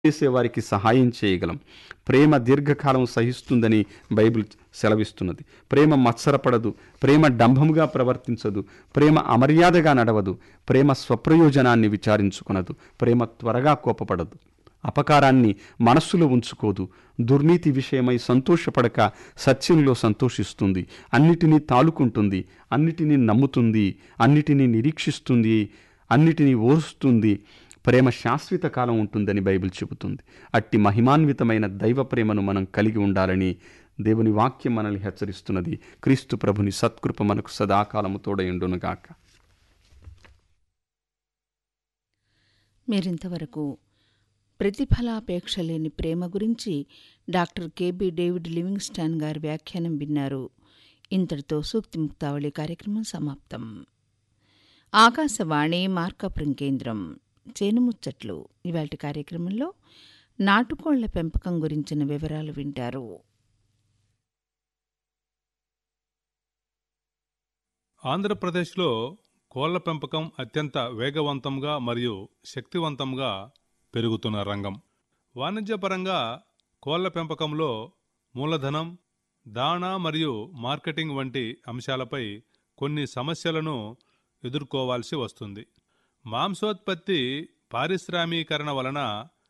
చేసేవారికి సహాయం చేయగలం ప్రేమ దీర్ఘకాలం సహిస్తుందని బైబిల్ సెలవిస్తున్నది ప్రేమ మత్సరపడదు ప్రేమ డంభముగా ప్రవర్తించదు ప్రేమ అమర్యాదగా నడవదు ప్రేమ స్వప్రయోజనాన్ని విచారించుకొనదు ప్రేమ త్వరగా కోపపడదు అపకారాన్ని మనస్సులో ఉంచుకోదు దుర్నీతి విషయమై సంతోషపడక సత్యంలో సంతోషిస్తుంది అన్నిటినీ తాలుకుంటుంది అన్నిటినీ నమ్ముతుంది అన్నిటినీ నిరీక్షిస్తుంది అన్నిటినీ ఓర్స్తుంది ప్రేమ శాశ్వత కాలం ఉంటుందని బైబిల్ చెబుతుంది అట్టి మహిమాన్వితమైన దైవ ప్రేమను మనం కలిగి ఉండాలని దేవుని వాక్యం మనల్ని హెచ్చరిస్తున్నది క్రీస్తు ప్రభుని సత్కృప మనకు సదాకాలము తోడయుండునుగాక మీరింతవరకు ప్రతిఫలాపేక్ష లేని ప్రేమ గురించి డాక్టర్ కెబి డేవిడ్ లివింగ్స్టాన్ గారి వ్యాఖ్యానం విన్నారు ఇంతటితో సూక్తి ముక్తావళి కార్యక్రమం సమాప్తం ఆకాశవాణి మార్కాపురం కేంద్రం చేనుముచ్చట్లు ఇవాటి కార్యక్రమంలో నాటుకోళ్ల పెంపకం గురించిన వివరాలు వింటారు ఆంధ్రప్రదేశ్లో కోళ్ల పెంపకం అత్యంత వేగవంతంగా మరియు శక్తివంతంగా పెరుగుతున్న రంగం వాణిజ్యపరంగా కోళ్ల పెంపకంలో మూలధనం దాణా మరియు మార్కెటింగ్ వంటి అంశాలపై కొన్ని సమస్యలను ఎదుర్కోవాల్సి వస్తుంది మాంసోత్పత్తి పారిశ్రామీకరణ వలన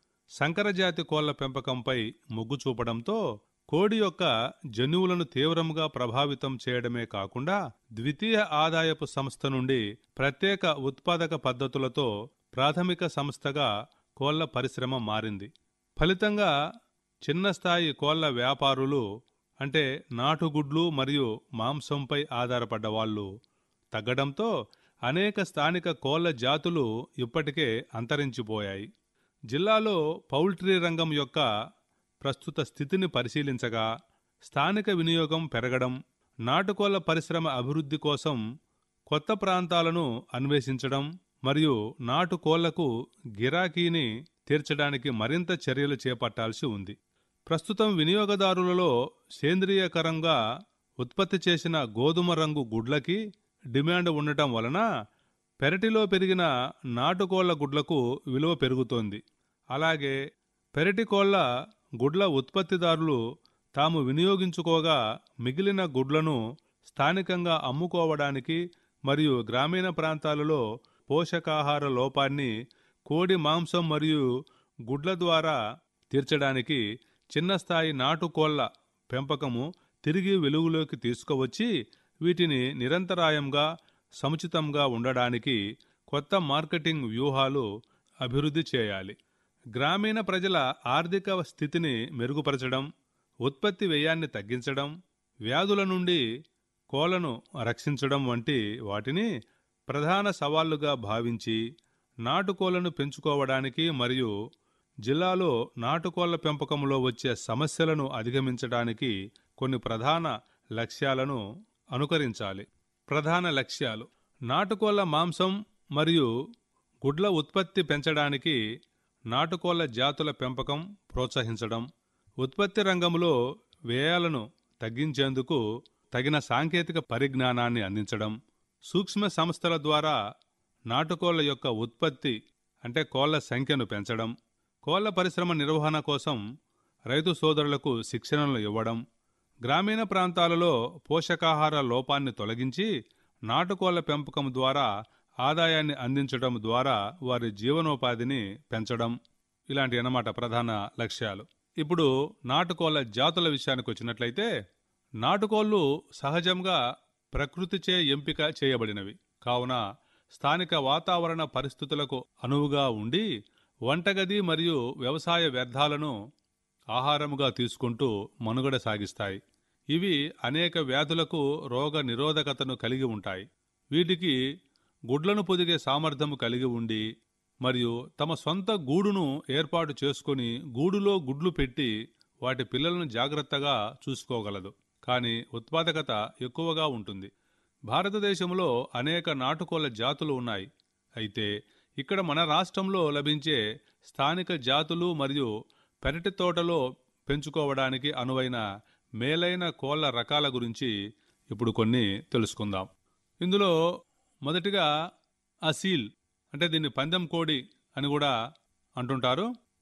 సంకరజాతి కోళ్ల పెంపకంపై మొగ్గు చూపడంతో కోడి యొక్క జన్యువులను తీవ్రంగా ప్రభావితం చేయడమే కాకుండా ద్వితీయ ఆదాయపు సంస్థ నుండి ప్రత్యేక ఉత్పాదక పద్ధతులతో ప్రాథమిక సంస్థగా కోళ్ల పరిశ్రమ మారింది ఫలితంగా చిన్న స్థాయి కోళ్ల వ్యాపారులు అంటే నాటుగుడ్లు మరియు మాంసంపై ఆధారపడ్డ వాళ్ళు తగ్గడంతో అనేక స్థానిక కోళ్ల జాతులు ఇప్పటికే అంతరించిపోయాయి జిల్లాలో పౌల్ట్రీ రంగం యొక్క ప్రస్తుత స్థితిని పరిశీలించగా స్థానిక వినియోగం పెరగడం నాటుకోళ్ల పరిశ్రమ అభివృద్ధి కోసం కొత్త ప్రాంతాలను అన్వేషించడం మరియు నాటుకోళ్లకు గిరాకీని తీర్చడానికి మరింత చర్యలు చేపట్టాల్సి ఉంది ప్రస్తుతం వినియోగదారులలో సేంద్రియకరంగా ఉత్పత్తి చేసిన గోధుమ రంగు గుడ్లకి డిమాండ్ ఉండటం వలన పెరటిలో పెరిగిన నాటుకోళ్ల గుడ్లకు విలువ పెరుగుతోంది అలాగే పెరటి కోళ్ల గుడ్ల ఉత్పత్తిదారులు తాము వినియోగించుకోగా మిగిలిన గుడ్లను స్థానికంగా అమ్ముకోవడానికి మరియు గ్రామీణ ప్రాంతాలలో పోషకాహార లోపాన్ని కోడి మాంసం మరియు గుడ్ల ద్వారా తీర్చడానికి చిన్న స్థాయి నాటుకోళ్ల పెంపకము తిరిగి వెలుగులోకి తీసుకువచ్చి వీటిని నిరంతరాయంగా సముచితంగా ఉండడానికి కొత్త మార్కెటింగ్ వ్యూహాలు అభివృద్ధి చేయాలి గ్రామీణ ప్రజల ఆర్థిక స్థితిని మెరుగుపరచడం ఉత్పత్తి వ్యయాన్ని తగ్గించడం వ్యాధుల నుండి కోళ్లను రక్షించడం వంటి వాటిని ప్రధాన సవాళ్లుగా భావించి నాటుకోళ్లను పెంచుకోవడానికి మరియు జిల్లాలో నాటుకోళ్ల పెంపకంలో వచ్చే సమస్యలను అధిగమించడానికి కొన్ని ప్రధాన లక్ష్యాలను అనుకరించాలి ప్రధాన లక్ష్యాలు నాటుకోళ్ల మాంసం మరియు గుడ్ల ఉత్పత్తి పెంచడానికి నాటుకోళ్ల జాతుల పెంపకం ప్రోత్సహించడం ఉత్పత్తి రంగంలో వ్యయాలను తగ్గించేందుకు తగిన సాంకేతిక పరిజ్ఞానాన్ని అందించడం సూక్ష్మ సంస్థల ద్వారా నాటుకోళ్ల యొక్క ఉత్పత్తి అంటే కోళ్ల సంఖ్యను పెంచడం కోళ్ల పరిశ్రమ నిర్వహణ కోసం రైతు సోదరులకు శిక్షణలు ఇవ్వడం గ్రామీణ ప్రాంతాలలో పోషకాహార లోపాన్ని తొలగించి నాటుకోళ్ల పెంపకం ద్వారా ఆదాయాన్ని అందించడం ద్వారా వారి జీవనోపాధిని పెంచడం ఇలాంటి అన్నమాట ప్రధాన లక్ష్యాలు ఇప్పుడు నాటుకోళ్ల జాతుల విషయానికి వచ్చినట్లయితే నాటుకోళ్లు సహజంగా ప్రకృతిచే ఎంపిక చేయబడినవి కావున స్థానిక వాతావరణ పరిస్థితులకు అనువుగా ఉండి వంటగది మరియు వ్యవసాయ వ్యర్థాలను ఆహారముగా తీసుకుంటూ మనుగడ సాగిస్తాయి ఇవి అనేక వ్యాధులకు రోగ నిరోధకతను కలిగి ఉంటాయి వీటికి గుడ్లను పొదిగే సామర్థ్యం కలిగి ఉండి మరియు తమ సొంత గూడును ఏర్పాటు చేసుకుని గూడులో గుడ్లు పెట్టి వాటి పిల్లలను జాగ్రత్తగా చూసుకోగలదు కానీ ఉత్పాదకత ఎక్కువగా ఉంటుంది భారతదేశంలో అనేక నాటుకోళ్ల జాతులు ఉన్నాయి అయితే ఇక్కడ మన రాష్ట్రంలో లభించే స్థానిక జాతులు మరియు పెరటి తోటలో పెంచుకోవడానికి అనువైన మేలైన కోళ్ల రకాల గురించి ఇప్పుడు కొన్ని తెలుసుకుందాం ఇందులో మొదటిగా అసీల్ అంటే దీన్ని పందెం కోడి అని కూడా అంటుంటారు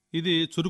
ఇది చురుకు